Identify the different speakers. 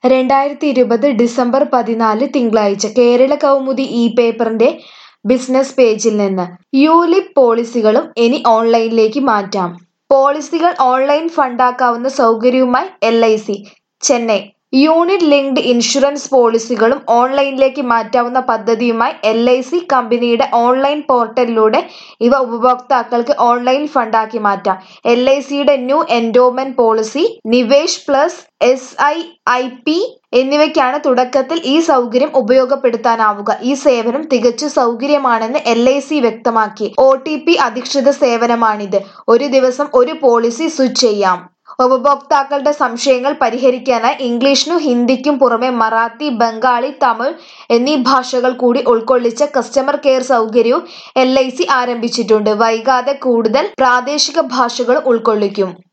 Speaker 1: രണ്ടായിരത്തി ഇരുപത് ഡിസംബർ പതിനാല് തിങ്കളാഴ്ച കേരള കൗമുദി ഇ പേപ്പറിന്റെ ബിസിനസ് പേജിൽ നിന്ന് യുലിപ് പോളിസികളും ഇനി ഓൺലൈനിലേക്ക് മാറ്റാം പോളിസികൾ ഓൺലൈൻ ഫണ്ടാക്കാവുന്ന സൗകര്യവുമായി L I C Chennai unit linked insurance പോളിസികളും ഓൺലൈനിലേക്ക് മാറ്റാവുന്ന പദ്ധതിയുമായി എൽ ഐ സി കമ്പനിയുടെ ഓൺലൈൻ പോർട്ടലിലൂടെ ഇവ ഉപഭോക്താക്കൾക്ക് ഓൺലൈൻ ഫണ്ടാക്കി മാറ്റാം എൽ ഐ സിയുടെ new endowment policy Nivesh plus S I I P എന്നിവയ്ക്കാണ് തുടക്കത്തിൽ ഈ സൗകര്യം ഉപയോഗപ്പെടുത്താനാവുക ഈ സേവനം തികച്ചും സൗകര്യമാണെന്ന് എൽ ഐ സി വ്യക്തമാക്കി ഒ ടി പി അധിഷ്ഠിത സേവനമാണിത് ഒരു ദിവസം ഒരു പോളിസി സ്വിച്ച് ചെയ്യാം ഉപഭോക്താക്കളുടെ സംശയങ്ങൾ പരിഹരിക്കാനായി ഇംഗ്ലീഷിനും ഹിന്ദിക്കും പുറമെ മറാത്തി ബംഗാളി തമിഴ് എന്നീ ഭാഷകൾ കൂടി ഉൾക്കൊള്ളിച്ച കസ്റ്റമർ കെയർ സൗകര്യവും എൽ ഐ സി ആരംഭിച്ചിട്ടുണ്ട് വൈകാതെ കൂടുതൽ പ്രാദേശിക ഭാഷകൾ ഉൾക്കൊള്ളിക്കും